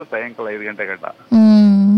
ಸಾಯಂಕಾಲ ಐದು ಗಂಟೆ ಗಂಟ ಹ್ಮ್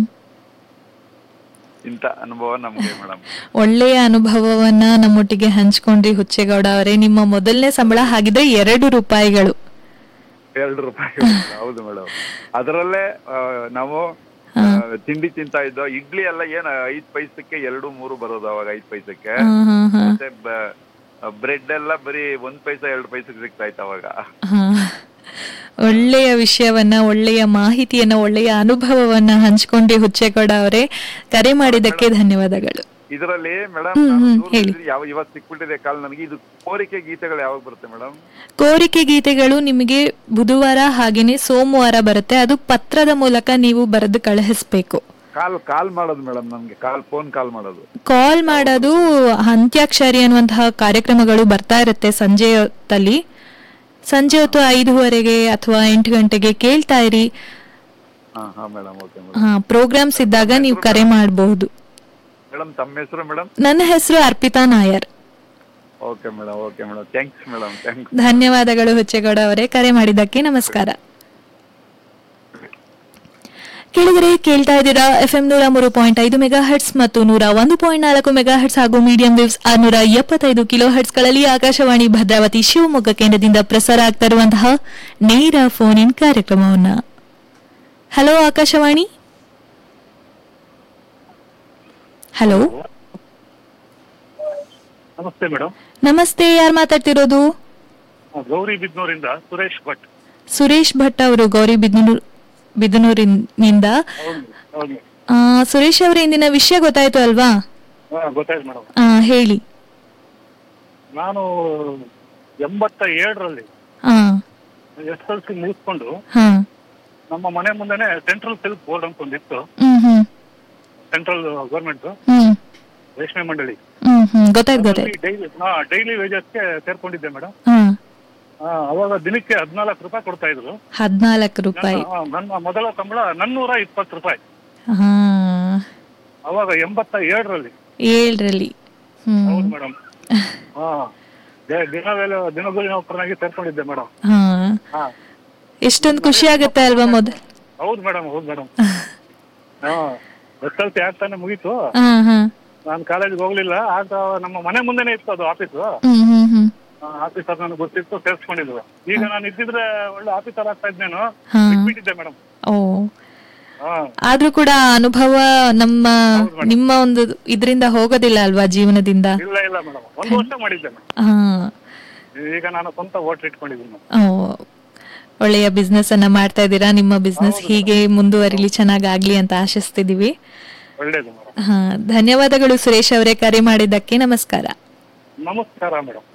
ಇಂಥ ಅನುಭವ ನಮ್ಗೆ ಮೇಡಮ್ ಒಳ್ಳೆಯ ಅನುಭವವನ್ನ ನಮ್ಮೊಟ್ಟಿಗೆ ಹಂಚ್ಕೊಂಡ್ರಿ ಹುಚ್ಚೇಗೌಡ ಅವರೇ ನಿಮ್ಮ ಮೊದಲನೇ ಸಂಬಳ ಹಾಗಿದ್ರೆ ಎರಡು ರೂಪಾಯಿಗಳು ಎರಡು ರೂಪಾಯಿ ಹೌದು ಮೇಡಮ್ ಅದರಲ್ಲೇ ಆ, ನಾವು ಆ, ತಿಂಡಿ ತಿಂತಾ ಇದ್ದೋ ಇಡ್ಲಿ ಎಲ್ಲ ಏನ್ ಐದ್ ಪೈಸಕ್ಕೆ ಎರಡು ಮೂರು ಬರೋದು ಅವಾಗ ಐದ್ ಪೈಸಕ್ಕೆ ಹಾ ಹಾ ಹಾ ಮತ್ತೆ ಬ್ರೆಡ್ ಎಲ್ಲ ಬರೀ ಒಂದ್ ಪೈಸಾ ಎರಡು ಪೈಸಕ್ಕೆ ಸಿಗ್ತಾ ಇತ್ತು ಅವಾಗ ಹಾ. ಒಳ್ಳೆಯ ವಿಷಯವನ್ನ ಒಳ್ಳೆಯ ಮಾಹಿತಿಯನ್ನ ಒಳ್ಳೆಯ ಅನುಭವವನ್ನ ಹಂಚ್ಕೊಂಡ್ರಿ ಹುಚ್ಚೇಗೌಡ ಅವರೇ ಕರೆ ಮಾಡಿದ್ದಕ್ಕೆ ಧನ್ಯವಾದಗಳು ಇದರಲ್ಲಿ ಮೇಡಮ್ ಹ್ಮ್, ಹ್ಮ್, ಹೇಳಿ. ಯಾವ ಇವತ್ತು ಸಿಕ್ಬಿಟ್ಟಿದೆ ಕಾಲ್ ನನಗೆ ಇದು ಕೋರಿಕೆ ಗೀತೆಗಳು ಯಾವಾಗ ಬರುತ್ತೆ ಮೇಡಮ್ ಕೋರಿಕೆ ಗೀತೆಗಳು ನಿಮಗೆ ಬುಧವಾರ ಹಾಗೇನೆ ಸೋಮವಾರ ಬರುತ್ತೆ ಅದು ಪತ್ರದ ಮೂಲಕ ನೀವು ಬರೆದು ಕಳುಹಿಸ್ಬೇಕು ಕಾಲ್ ಕಾಲ್ ಮಾಡೋದು ಮೇಡಮ್ ನಮ್ಗೆ ಕಾಲ್ ಫೋನ್ ಕಾಲ್ ಮಾಡೋದು ಕಾಲ್ ಮಾಡೋದು ಅಂತ್ಯಾಕ್ಷರಿ ಅನ್ನುವಂತಹ ಕಾರ್ಯಕ್ರಮಗಳು ಬರ್ತಾ ಇರುತ್ತೆ ಸಂಜೆ ಹೊತ್ತಲ್ಲಿ ಸಂಜೆ ಹೊತ್ತು ಐದುವರೆಗೆ ಅಥವಾ ಎಂಟು ಗಂಟೆಗೆ ಕೇಳ್ತಾ ಇರಿ ಹಾ ಹಾ ಮೇಡಮ್ ಓಕೆ ಮೇಡಮ್ ಹಾ ಪ್ರೋಗ್ರಾಮ್ಸ್ ಇದ್ದಾಗ ನೀವು ಕರೆ ಮಾಡಬಹುದು ಮೇಡಮ್ ತಮ್ಮ ಹೆಸರು ಮೇಡಮ್ ನನ್ನ ಹೆಸರು Arpita Nair okay madam okay madam thanks madam thanks ಧನ್ಯವಾದಗಳು ಹುಚ್ಚೇಗೌಡ ಅವರೇ ಕರೆ ಮಾಡಿದ್ದಕ್ಕೆ ನಮಸ್ಕಾರ ಕೆಳಗಡೆ ಕೇಳ್ತಾ ಇದ್ದೀರಾ ಎಫ್ ಎಂ ನೂರ ಮೂರು ಪಾಯಿಂಟ್ ಐದು ಮೆಗಾ ಹರ್ಟ್ಸ್ ಮತ್ತು ನೂರ ಒಂದು ಪಾಯಿಂಟ್ ನಾಲ್ಕು ಮೆಗಾ ಹರ್ಟ್ಸ್ ಹಾಗೂ ಮೀಡಿಯಂ ವೇವ್ಸ್ ಆರ್ನೂರ ಎಪ್ಪತ್ತೈದು ಕಿಲೋ ಹರ್ಟ್ಸ್ ಗಳಲ್ಲಿ ಆಕಾಶವಾಣಿ ಭದ್ರಾವತಿ ಶಿವಮೊಗ್ಗ ಕೇಂದ್ರದಿಂದ ಪ್ರಸಾರ ಆಗ್ತಾ ಇರುವಂತಹ ನೇರ ಫೋನ್ ಇನ್ ಕಾರ್ಯಕ್ರಮವನ್ನ ಹಲೋ ಆಕಾಶವಾಣಿ ಹಲೋ ನಮಸ್ತೆ ಮೇಡಮ್ ನಮಸ್ತೆ ಯಾರು ಮಾತಾಡ್ತಿರೋದು ಗೌರಿ ಬಿದ್ನೂರಿಂದ ಸುರೇಶ್ ಭಟ್ ಸುರೇಶ್ ಭಟ್ ಅವರು ಗೌರಿ ಬಿದನೂರು ಬಿದನೂರಿನಿಂದ ಹೌದು ಹೌದು ಆ, ಸುರೇಶ್ ಅವರ ಇಂದಿನ ವಿಷಯ ಗೊತ್ತಾಯ್ತು ಅಲ್ವಾ ಹಾ ಗೊತ್ತಾಯ್ತು ಮೇಡಮ್ ಆ, ಹೇಳಿ ನಾನು ಎಂಬತ್ತ ಏಳರಲ್ಲಿ ಹಾ ಎಸ್ ಎಲ್ ಸಿ ಮುಗಿಸ್ಕೊಂಡು ಹಾ ನಮ್ಮ ಮನೆ ಮುಂದೆನೆ ಸೆಂಟ್ರಲ್ ಸಿಲ್ಕ್ ಬೋರ್ಡ್ ಅಂತ ಒಂದಿತ್ತು ಹ್ಮ್ ಹ್ಮ್ ಸೆಂಟ್ರಲ್ ಗೌರ್ಮೆಂಟ್ ಹ್ಮ್ ರೇಷ್ಮೆ ಮಂಡಳಿ ಹ್ಮ್ ಹ್ಮ್ ಗೊತ್ತಾಯ್ತು ಗೊತ್ತಾಯ್ತು ಡೈಲಿ ಹಾ ಡೈಲಿ ವೇಜಸ್ಗೆ ಸೇರ್ಕೊಂಡಿದ್ದೆ ಮೇಡಮ್ ಹಾ ಅವಾಗ ದಿನಕ್ಕೆ ಹದಿನಾಲ್ಕು ರೂಪಾಯಿ ಕೊಡ್ತಾ ಇದ್ರು ಹದ್ನಾಲ್ಕು ರೂಪಾಯಿ ನನ್ನ- ಆ, ನನ್ನ ಮೊದಲ ಸಂಬಳ ನನ್ನೂರ ಇಪ್ಪತ್ತು ರೂಪಾಯಿ ಹಾ ಅವಾಗ ಎಂಬತ್ತ ಏಳರಲ್ಲಿ ಏಳ್ರಲ್ಲಿ ಹ್ಮ್ ಹೌದು ಮೇಡಮ್ ಹಾ ದ- ದಿನ ವೇಳೆ ದಿನಗೂಲಿ ನೌಕರನಾಗಿ ಸೇರ್ಕೊಂಡಿದ್ದೆ ಮೇಡಮ್ ಹಾ ಹಾ ಎಷ್ಟೊಂದು ಖುಷಿ ಆಗುತ್ತೆ ಅಲ್ವಾ ಮೊದಲು ಹೌದು ಮೇಡಮ್ ಹೌದು ಮೇಡಮ್ ಹಾ ಎಸ್ ಎಲ್ ಸಿ ಆಗ್ತಾನೆ ಮುಗೀತು ಹಾ ಹಾ ನಾನು ಕಾಲೇಜ್ಗೆ ಹೋಗ್ಲಿಲ್ಲ ಆಗ ನಮ್ಮ ಮನೆ ಮುಂದೆನೆ ಇತ್ತು ಅದು ಆಫೀಸು ಹ್ಮ್ ಹ್ಮ್ ಹ್ಮ್ ಆಫೀಸರ್ ನನಗೆ ಗೊತ್ತಿತ್ತು ಸೇರ್ಸ್ಕೊಂಡಿದ್ರು ಈಗ ನಾನು ಇದ್ದಿದ್ರೆ ಒಳ್ಳೆ ಆಫೀಸರ್ ಆಗ್ತಾ ಇದ್ದೇನು ಹಾ ಬಿಟ್ಟಿದ್ದೆ ಮೇಡಮ್ ಓ ಹಾ ಆದ್ರೂ ಕೂಡ ಆ ಅನುಭವ ನಮ್ಮ ನಿಮ್ಮ ಒಂದು ಇದರಿಂದ ಹೋಗೋದಿಲ್ಲ ಅಲ್ವಾ ಜೀವನದಿಂದ ಇಲ್ಲ ಇಲ್ಲ ಮೇಡಮ್ ಒಂದು ವರ್ಷ ಮಾಡಿದ್ದೆ ಮೇಡಮ್ ಹಾ ಈಗ ನಾನು ಸ್ವಂತ ಓಟ್ ಇಟ್ಕೊಂಡಿದ್ದೀನಿ madam. ಓ, ಒಳ್ಳೆಯ ಬಿಸ್ನೆಸ್ ಅನ್ನ ಮಾಡ್ತಾ ಇದ್ದೀರಾ ನಿಮ್ಮ ಬಿಸ್ನೆಸ್ ಹೀಗೆ ಮುಂದುವರಿಲಿ ಚೆನ್ನಾಗಾಗ್ಲಿ ಅಂತ ಆಶಿಸ್ತಿದೀವಿ ಒಳ್ಳೇದು ಮೇಡಮ್ ಹಾ ಧನ್ಯವಾದಗಳು ಸುರೇಶ್ ಅವರೇ ಕರೆ ಮಾಡಿದ್ದಕ್ಕೆ ನಮಸ್ಕಾರ ನಮಸ್ಕಾರ ಮೇಡಮ್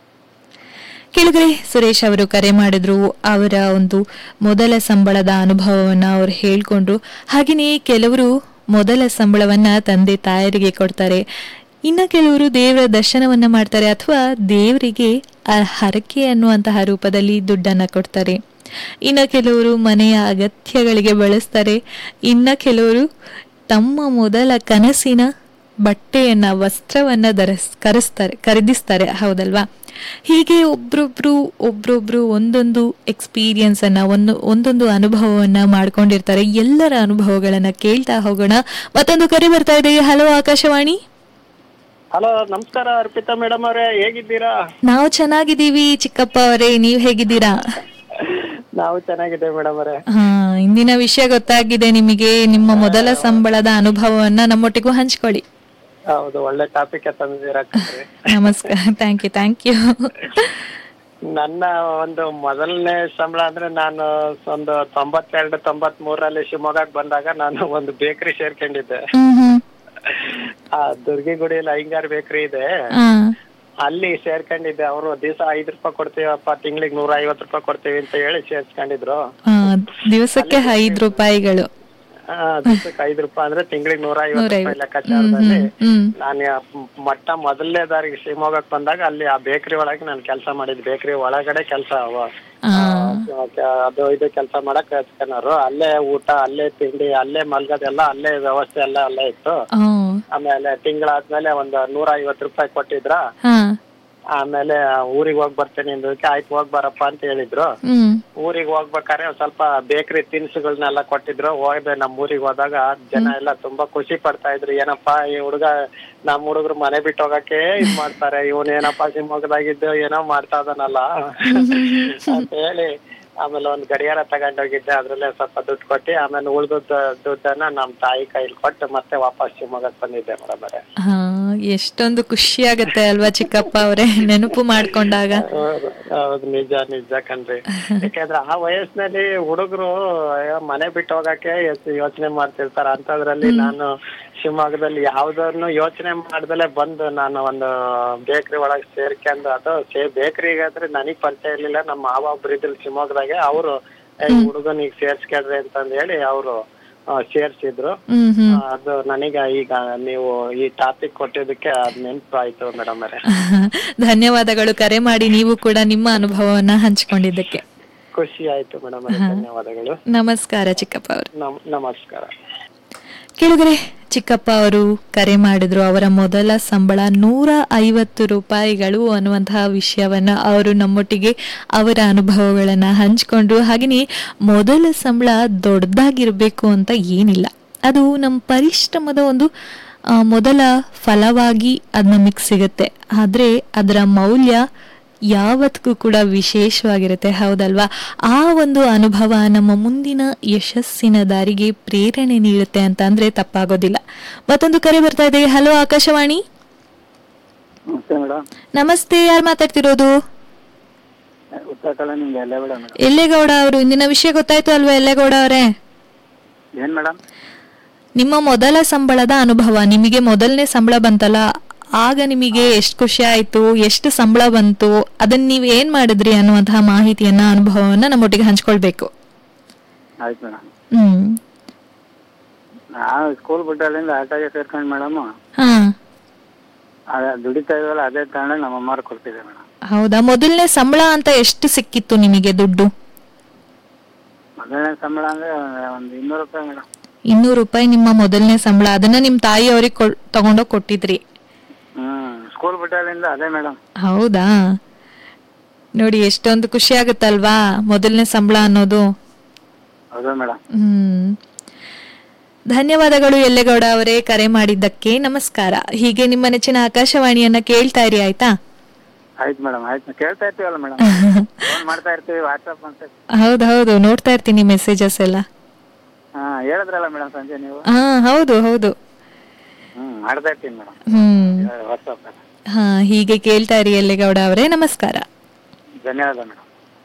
ಕೆಳಗಡೆ ಸುರೇಶ್ ಅವರು ಕರೆ ಮಾಡಿದ್ರು ಅವರ ಒಂದು ಮೊದಲ ಸಂಬಳದ ಅನುಭವವನ್ನ ಅವ್ರು ಹೇಳ್ಕೊಂಡ್ರು ಹಾಗೆಯೇ ಕೆಲವರು ಮೊದಲ ಸಂಬಳವನ್ನ ತಂದೆ ತಾಯರಿಗೆ ಕೊಡ್ತಾರೆ ಇನ್ನ ಕೆಲವರು ದೇವರ ದರ್ಶನವನ್ನ ಮಾಡ್ತಾರೆ ಅಥವಾ ದೇವರಿಗೆ ಆ ಹರಕೆ ಅನ್ನುವಂತಹ ರೂಪದಲ್ಲಿ ದುಡ್ಡನ್ನ ಕೊಡ್ತಾರೆ ಇನ್ನ ಕೆಲವರು ಮನೆಯ ಅಗತ್ಯಗಳಿಗೆ ಬಳಸ್ತಾರೆ ಇನ್ನ ಕೆಲವರು ತಮ್ಮ ಮೊದಲ ಕನಸಿನ ಬಟ್ಟೆಯನ್ನ ವಸ್ತ್ರವನ್ನ ಧರಿಸ್ ಕರೆಸ್ತಾರೆ ಖರೀದಿಸ್ತಾರೆ ಹೌದಲ್ವಾ ಹೀಗೆ ಒಬ್ರೊಬ್ರು ಒಬ್ರೊಬ್ರು ಒಂದೊಂದು ಎಕ್ಸ್ಪೀರಿಯನ್ಸ್ ಅನ್ನ ಒಂದು ಒಂದೊಂದು ಅನುಭವವನ್ನ ಮಾಡ್ಕೊಂಡಿರ್ತಾರೆ ಎಲ್ಲರ ಅನುಭವಗಳನ್ನ ಕೇಳ್ತಾ ಹೋಗೋಣ ಮತ್ತೊಂದು ಕರೆ ಬರ್ತಾ ಇದೆ ಹಲೋ ಆಕಾಶವಾಣಿ ಹಲೋ ನಮಸ್ಕಾರ ಅರ್ಪಿತಾ ಮೇಡಮ್ ಅವರೇ ಹೇಗಿದ್ದೀರಾ ನಾವು ಚೆನ್ನಾಗಿದ್ದೀವಿ ಚಿಕ್ಕಪ್ಪ ಅವರೇ ನೀವ್ ಹೇಗಿದ್ದೀರಾ ನಾವು ಚೆನ್ನಾಗಿದೆ ಮೇಡಮ್ ಅವರೇ ಹಾ ಇಂದಿನ ವಿಷಯ ಗೊತ್ತಾಗಿದೆ ನಿಮಗೆ ನಿಮ್ಮ ಮೊದಲ ಸಂಬಳದ ಅನುಭವವನ್ನ ನಮ್ಮೊಟ್ಟಿಗೂ ಹಂಚ್ಕೊಳ್ಳಿ ಹೌದು ಒಳ್ಳೆ ಟಾಪಿಕ್ ತಂದಿದ್ದೀರಾ ಕಣ್ರೀ. ನಮಸ್ಕಾರ ಥ್ಯಾಂಕ್ ಯು ಥ್ಯಾಂಕ್ ಯು ನನ್ನ ಒಂದು ಮೊದಲನೇ ಸಂಬಳ ಅಂದ್ರೆ ನಾನು ಒಂದು ತೊಂಬತ್ತೆರಡು ತೊಂಬತ್ ಮೂರರಲ್ಲಿ ಶಿವಮೊಗ್ಗಕ್ಕೆ ಬಂದಾಗ ನಾನು ಒಂದು ಬೇಕರಿ ಸೇರ್ಕೊಂಡಿದ್ದೆ ಹ್ಮ್ ಹ್ಮ್ ಆ ದುರ್ಗಿಗುಡಿಯಲ್ಲಿ ಅಯ್ಯಂಗಾರ್ ಬೇಕರಿ ಇದೆ ಹಾ ಅಲ್ಲಿ ಸೇರ್ಕೊಂಡಿದ್ದೆ ಅವರು ದಿವಸ ಐದ್ ರೂಪಾಯಿ ಕೊಡ್ತೀವಪ್ಪ ತಿಂಗಳಿಗೆ ನೂರ ಐವತ್ತು ರೂಪಾಯಿ ಕೊಡ್ತೀವಿ ಅಂತ ಹೇಳಿ ಸೇರ್ಸ್ಕೊಂಡಿದ್ರು ಆ, ದಿವಸಕ್ಕೆ ಐದು ರೂಪಾಯಿಗಳು ಆ, ದಿವಸಕ್ಕೆ ಐದು ರೂಪಾಯಿ ಅಂದ್ರೆ ತಿಂಗಳಿಗೆ ನೂರ ಐವತ್ತು ರೂಪಾಯಿ ನೂರೈವತ್ತು. ಲೆಕ್ಕಾಚಾರದಲ್ಲಿ ಹ್ಮ್ ನಾನು ಯಾ- ಮೊಟ್ಟ ಮೊದಲನೇ ದಾರಿಗೆ ಶಿವಮೊಗ್ಗಕ್ಕೆ ಬಂದಾಗ ಅಲ್ಲಿ ಆ ಬೇಕರಿ ಒಳಗೆ ನಾನು ಕೆಲಸ ಮಾಡಿದ್ ಬೇಕರಿ ಒಳಗಡೆ ಕೆಲಸ ಆ, ಅದು ಇದು ಕೆಲಸ ಮಾಡಕ್ ಕಳ್ಸ್ಕೊಳೋರು ಅಲ್ಲೇ ಊಟ ಅಲ್ಲೇ ತಿಂಡಿ ಅಲ್ಲೇ ಮಲ್ಗೋದೆಲ್ಲ ಅಲ್ಲೇ ವ್ಯವಸ್ಥೆ ಎಲ್ಲ ಅಲ್ಲೇ ಇತ್ತು ಆ, ಆಮೇಲೆ ತಿಂಗಳಾದ್ಮೇಲೆ ಒಂದ್ ನೂರ ಐವತ್ತು ರೂಪಾಯಿ ಕೊಟ್ಟಿದ್ರ ಹಾ ಆಮೇಲೆ ಊರಿಗೆ ಹೋಗಿ ಬರ್ತೇನೆ ಅಂದಕ್ಕೆ ಆಯ್ತು ಹೋಗ್ ಬರಪ್ಪ ಅಂತ ಹೇಳಿದ್ರು ಹ್ಮ್ ಊರಿಗೆ ಹೋಗ್ಬೇಕಾದ್ರೆ ಒಂದ್ ಸ್ವಲ್ಪ ಬೇಕರಿ ತಿನಿಸುಗಳನ್ನೆಲ್ಲ ಕೊಟ್ಟಿದ್ರು ಹೋಗ್ದೆ ನಮ್ಮ ಊರಿಗೆ ಹೋದಾಗ ಜನ ಎಲ್ಲ ತುಂಬಾ ಖುಷಿ ಪಡ್ತಾ ಇದ್ರು ಏನಪ್ಪಾ ಈ ಹುಡುಗ ನಮ್ಮ ಹುಡುಗರು ಮನೆ ಬಿಟ್ಟು ಹೋಗಕ್ಕೆ ಇದ್ ಮಾಡ್ತಾರೆ ಇವನ್ ಏನಪ್ಪಾ ಶಿವಮೊಗ್ಗದಾಗಿದ್ದು ಏನೋ ಮಾಡ್ತಾ ಇದಾನಲ್ಲ ಅಂತ ಹೇಳಿ ಆಮೇಲೆ ಒಂದ್ ಗಡಿಯಾರ ತಗೊಂಡೋಗಿದ್ದೆ ಅದ್ರಲ್ಲೇ ಸ್ವಲ್ಪ ದುಡ್ಡು ಕೊಟ್ಟು ಆಮೇಲೆ ಉಳ್ದದ್ದ ದುಡ್ಡನ್ನ ನಮ್ ತಾಯಿ ಕೈಲಿ ಕೊಟ್ಟು ಮತ್ತೆ ವಾಪಸ್ ಶಿವಮೊಗ್ಗಕ್ಕೆ ಬಂದಿದ್ದೆ ಮೇಡಮ್ ಅವರೇ ಹಾ ಎಷ್ಟೊಂದು ಖುಷಿ ಆಗತ್ತೆ ಅಲ್ವಾ ಚಿಕ್ಕಪ್ಪ ಅವರೇ ನೆನಪು ಮಾಡ್ಕೊಂಡಾಗ ಹೌದು ಹೌದು ನಿಜ ನಿಜ ಕಣ್ರಿ ಯಾಕಂದ್ರೆ ಆ ವಯಸ್ಸಿನಲ್ಲಿ ಹುಡುಗರು ಮನೆ ಬಿಟ್ಟು ಹೋಗಕ್ಕೆ ಯೋಚನೆ ಮಾಡ್ತಿರ್ತಾರ ಅಂತದ್ರಲ್ಲಿ ನಾನು ಶಿವಮೊಗ್ಗದಲ್ಲಿ ಯಾವ್ದನ್ನು ಯೋಚನೆ ಮಾಡ್ದಲೆ ಬಂದು ನಾನು ಒಂದು ಬೇಕರಿ ಒಳಗೆ ಸೇರ್ಕೊಂಡು ಅದು ಸೇ ಬೇಕರಿಗೆ ಆದ್ರೆ ನನಗ್ ಪರಿಚಯ ಇರ್ಲಿಲ್ಲ ನಮ್ಮ ಮಾವ ಒಬ್ರು ಇದ್ರು ಶಿವಮೊಗ್ಗದಾಗೆ ಅವರು ಹುಡುಗನಿಗೆ ಸೇರ್ಸ್ಕೊಳ್ರಿ ಅಂತಂದ್ ಹೇಳಿ ಅವರು ಸೇರ್ಸಿದ್ರು ಹ್ಮ್ ಹ್ಮ್ ಆ, ಅದು ನನಗ ಈಗ ನೀವು ಈ ಟಾಪಿಕ್ ಕೊಟ್ಟಿದ್ದಕ್ಕೆ ಅದ್ ನೆನ್ಪು ಆಯ್ತು ಮೇಡಮ್ ಅವರೇ ಧನ್ಯವಾದಗಳು ಕರೆ ಮಾಡಿ ನೀವು ಕೂಡ ನಿಮ್ಮ ಅನುಭವವನ್ನ ಹಂಚಿಕೊಂಡಿದ್ದಕ್ಕೆ ಖುಷಿ ಆಯ್ತು ಮೇಡಮ್ ಧನ್ಯವಾದಗಳು ನಮಸ್ಕಾರ ಚಿಕ್ಕಪ್ಪ ಅವರು ನಮ್ ನಮಸ್ಕಾರ ಕೇಳಿದ್ರೆ ಚಿಕ್ಕಪ್ಪ ಅವರು ಕರೆ ಮಾಡಿದ್ರು ಅವರ ಮೊದಲ ಸಂಬಳ ನೂರ ಐವತ್ತು ರೂಪಾಯಿಗಳು ಅನ್ನುವಂತಹ ವಿಷಯವನ್ನ ಅವರು ನಮ್ಮೊಟ್ಟಿಗೆ ಅವರ ಅನುಭವಗಳನ್ನ ಹಂಚ್ಕೊಂಡ್ರು ಹಾಗೆಯೇ ಮೊದಲ ಸಂಬಳ ದೊಡ್ಡದಾಗಿರ್ಬೇಕು ಅಂತ ಏನಿಲ್ಲ ಅದು ನಮ್ಮ ಪರಿಶ್ರಮದ ಒಂದು ಆ, ಮೊದಲ ಫಲವಾಗಿ ಅದು ನಮಗೆ ಸಿಗುತ್ತೆ ಆದ್ರೆ ಅದರ ಮೌಲ್ಯ ಯಾವತ್ತಿಗೂ ಕೂಡ ವಿಶೇಷವಾಗಿರುತ್ತೆ ಹೌದಲ್ವಾ ಆ ಒಂದು ಅನುಭವ ನಮ್ಮ ಮುಂದಿನ ಯಶಸ್ಸಿನ ದಾರಿಗೆ ಪ್ರೇರಣೆ ನೀಡುತ್ತೆ ಅಂತ ಅಂದ್ರೆ ತಪ್ಪಾಗೋದಿಲ್ಲ ಮತ್ತೊಂದು ಕರೆ ಬರ್ತಾ ಇದೆ ಹಲೋ ಆಕಾಶವಾಣಿ ನಮಸ್ತೆ ಮೇಡಮ್ ನಮಸ್ತೆ ಯಾರು ಮಾತಾಡ್ತಿರೋದು ಉತ್ತರ ಕನ್ನಡ ಎಲ್ಲ ಮೇಡಮ್ ಎಲ್ಲೇಗೌಡ ಅವರು ಇಂದಿನ ವಿಷಯ ಗೊತ್ತಾಯ್ತು ಅಲ್ವಾ ಎಲ್ಲೇಗೌಡ ಅವರೇ ಏನ್ ಮೇಡಮ್ ನಿಮ್ಮ ಮೊದಲ ಸಂಬಳದ ಅನುಭವ ನಿಮಗೆ ಮೊದಲನೇ ಸಂಬಳ ಬಂತಲ್ಲ ಆಗ ನಿಮಗೆ ಎಷ್ಟು ಖುಷಿ ಆಯ್ತು ಎಷ್ಟು ಸಂಬಳ ಬಂತು ಅದನ್ನ ನೀವು ಏನ್ ಮಾಡಿದ್ರಿ ಅನ್ನುವಂತಹ ಮಾಹಿತಿಯನ್ನ ಅನುಭವವನ್ನ ನಮ್ಮೊಟ್ಟಿಗೆ ಹಂಚ್ಕೊಳ್ಬೇಕು ಆಯ್ತು ಮೇಡಮ್ ಹ್ಮ್ ನಾವು ಸ್ಕೂಲ್ ಬಿಟ್ಟಲ್ಲಿಂದ ಆಟೋಗೆ ಸೇರ್ಕೊಂಡು ಮೇಡಮ್ ಹಾ ಅದೇ ದುಡಿತಾ ಇದ್ವಲ್ಲ ಅದೇ ತಗೊಂಡು ನಮ್ಮ ಅಮ್ಮಾರು ಕೊಡ್ತಿದ್ದೆ ಮೇಡಮ್ ಹೌದಾ ಮೊದಲನೇ ಸಂಬಳ ಅಂತ ಎಷ್ಟು ಸಿಕ್ಕಿತ್ತು ನಿಮಗೆ ದುಡ್ಡು ಮೊದಲನೇ ಸಂಬಳ ಅಂದ್ರೆ ಒಂದು ಇನ್ನೂರು ರೂಪಾಯಿ ಮೇಡಮ್ ಇನ್ನೂರು ರೂಪಾಯಿ ನಿಮ್ಮ ಮೊದಲನೇ ಸಂಬಳ ಅದನ್ನ ನಿಮ್ ತಾಯಿ ಅವ್ರಿಗೆ ತಗೊಂಡೋಗಿ ಕೊಟ್ಟಿದ್ರಿ ಹ್ಮ್ ಸ್ಕೂಲ್ ಬಿಟ್ಟಲ್ಲಿಂದ ಅದೇ ಮೇಡಮ್ ಹೌದಾ ನೋಡಿ ಎಷ್ಟೊಂದು ಖುಷಿ ಆಗುತ್ತಲ್ವಾ ಮೊದಲನೇ ಸಂಬಳ ಅನ್ನೋದು ಹೌದು ಮೇಡಮ್ ಹ್ಮ್ ಧನ್ಯವಾದಗಳು ಎಲ್ಲೇಗೌಡ ಅವರೇ ಕರೆ ಮಾಡಿದ್ದಕ್ಕೆ ನಮಸ್ಕಾರ ಹೀಗೆ ನಿಮ್ಮ ನೆಚ್ಚಿನ ಆಕಾಶವಾಣಿಯನ್ನ ಕೇಳ್ತಾ ಇರಿ ಆಯ್ತಾ ಆಯ್ತು ಮೇಡಮ್ ಆಯ್ತು ಕೇಳ್ತಾ ಇರ್ತೀವಲ್ಲ ಮೇಡಮ್ ಫೋನ್ ಮಾಡ್ತಾ ಇರ್ತೀವಿ ವಾಟ್ಸಪ್ ಅಂತ ಹೌದು ಹೌದು ನೋಡ್ತಾ ಇರ್ತೀನಿ ಮೆಸೇಜಸ್ ಎಲ್ಲ ಹಾ ಹೇಳಿದ್ರಲ್ಲ ಮೇಡಮ್ ಸಂಜೆ ನೀವು ಹಾ ಹೌದು ಹೌದು ಹ್ಮ್ ಮಾಡ್ತಾ ಇರ್ತೀನಿ ಮೇಡಮ್ ಹ್ಮ್ ವಾಟ್ಸಪ್ ಹಾ ಹೀಗೆ ಕೇಳ್ತಾ ಇರಿ ಎಲ್ಲೇಗೌಡ ಅವರೇ ನಮಸ್ಕಾರ ಧನ್ಯವಾದ ಮೇಡಮ್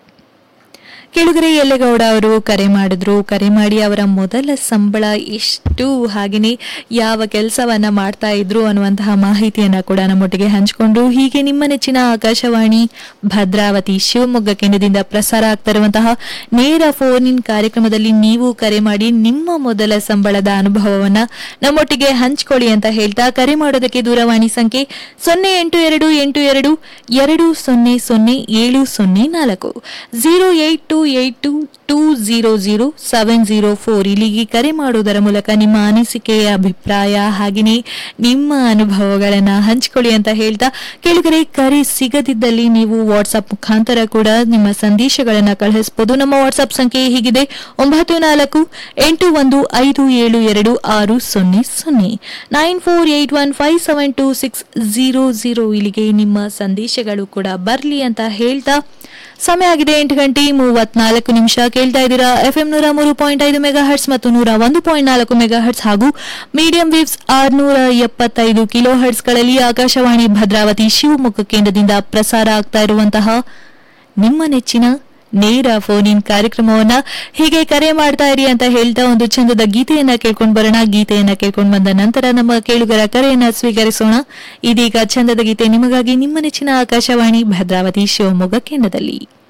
ಕೇಳಿದ್ರೆ ಎಲ್ಲೇಗೌಡ ಅವರು ಕರೆ ಮಾಡಿದ್ರು ಕರೆ ಮಾಡಿ ಅವರ ಮೊದಲ ಸಂಬಳ ಎಷ್ಟು ಹಾಗೆಯೇ ಯಾವ ಕೆಲಸವನ್ನ ಮಾಡ್ತಾ ಇದ್ರು ಅನ್ನುವಂತಹ ಮಾಹಿತಿಯನ್ನ ಕೂಡ ನಮ್ಮೊಟ್ಟಿಗೆ ಹಂಚಿಕೊಂಡ್ರು ಹೀಗೆ ನಿಮ್ಮ ನೆಚ್ಚಿನ ಆಕಾಶವಾಣಿ ಭದ್ರಾವತಿ ಶಿವಮೊಗ್ಗ ಕೇಂದ್ರದಿಂದ ಪ್ರಸಾರ ಆಗ್ತಾ ಇರುವಂತಹ ನೇರ ಫೋನ್ ಇನ್ ಕಾರ್ಯಕ್ರಮದಲ್ಲಿ ನೀವು ಕರೆ ಮಾಡಿ ನಿಮ್ಮ ಮೊದಲ ಸಂಬಳದ ಅನುಭವವನ್ನ ನಮ್ಮೊಟ್ಟಿಗೆ ಹಂಚ್ಕೊಳ್ಳಿ ಅಂತ ಹೇಳ್ತಾ ಕರೆ ಮಾಡೋದಕ್ಕೆ ದೂರವಾಣಿ ಸಂಖ್ಯೆ ಸೊನ್ನೆ ಎಂಟು ಎರಡು ಎಂಟು ಎರಡು ಎರಡು ಸೊನ್ನೆ ಸೊನ್ನೆ ಏಳು ಸೊನ್ನೆ ನಾಲ್ಕು zero eight two eight two two zero zero seven zero four ಇಲ್ಲಿಗೆ ಕರೆ ಮಾಡುವುದರ ಮೂಲಕ ನಿಮ್ಮ ಅನಿಸಿಕೆಯ ಅಭಿಪ್ರಾಯ ಹಾಗೆಯೇ ನಿಮ್ಮ ಅನುಭವಗಳನ್ನ ಹಂಚಿಕೊಳ್ಳಿ ಅಂತ ಹೇಳ್ತಾ ಕೇಳಿದರೆ ಕರೆ ಸಿಗದಿದ್ದಲ್ಲಿ ನೀವು ವಾಟ್ಸ್ಆಪ್ ಮುಖಾಂತರ ಕೂಡ ನಿಮ್ಮ ಸಂದೇಶಗಳನ್ನ ಕಳುಹಿಸಬಹುದು ನಮ್ಮ ವಾಟ್ಸ್ಆಪ್ ಸಂಖ್ಯೆ ಹೀಗಿದೆ ಒಂಬತ್ತು ನಾಲ್ಕು ಎಂಟು ಒಂದು ಐದು ಏಳು ಎರಡು ಆರು ಸೊನ್ನೆ ಸೊನ್ನೆ nine four eight one five seven two six zero zero ಇಲ್ಲಿಗೆ ನಿಮ್ಮ ಸಂದೇಶಗಳು ಕೂಡ ಬರಲಿ ಅಂತ ಹೇಳ್ತಾ ಸಮಯ ಆಗಿದೆ ಎಂಟು ಗಂಟೆ ಮೂವತ್ನಾಲ್ಕು ನಿಮಿಷ ಕೇಳ್ತಾ ಇದ್ದೀರಾ ಎಫ್ ಎಂ ನೂರ ಮೂರು ಪಾಯಿಂಟ್ ಐದು ಮೆಗಾ ಹರ್ಟ್ಸ್ ಮತ್ತು ನೂರ ಒಂದು ಪಾಯಿಂಟ್ ನಾಲ್ಕು ಮೆಗಾ ಹರ್ಟ್ಸ್ ಹಾಗೂ ಮೀಡಿಯಂ ವೇವ್ಸ್ ಆರ್ನೂರ ಎಪ್ಪತ್ತೈದು ಕಿಲೋ ಹರ್ಟ್ಸ್ಗಳಲ್ಲಿ ಆಕಾಶವಾಣಿ ಭದ್ರಾವತಿ ಶಿವಮೊಗ್ಗ ಕೇಂದ್ರದಿಂದ ಪ್ರಸಾರ ಆಗ್ತಾ ಇರುವಂತಹ ನಿಮ್ಮ ನೆಚ್ಚಿನ ನೇರ ಫೋನ್ ಇನ್ ಕಾರ್ಯಕ್ರಮವನ್ನ ಹೀಗೆ ಕರೆ ಮಾಡ್ತಾ ಇರಿ ಅಂತ ಹೇಳ್ತಾ ಒಂದು ಚಂದದ ಗೀತೆಯನ್ನ ಕೇಳ್ಕೊಂಡ್ ಬರೋಣ ಗೀತೆಯನ್ನ ಕೇಳ್ಕೊಂಡ್ ಬಂದ ನಂತರ ನಮ್ಮ ಕೇಳುಗರ ಕರೆಯನ್ನ ಸ್ವೀಕರಿಸೋಣ ಇದೀಗ ಚಂದದ ಗೀತೆ ನಿಮಗಾಗಿ ನಿಮ್ಮ ನೆಚ್ಚಿನ ಆಕಾಶವಾಣಿ ಭದ್ರಾವತಿ ಶಿವಮೊಗ್ಗ ಕೇಂದ್ರದಲ್ಲಿ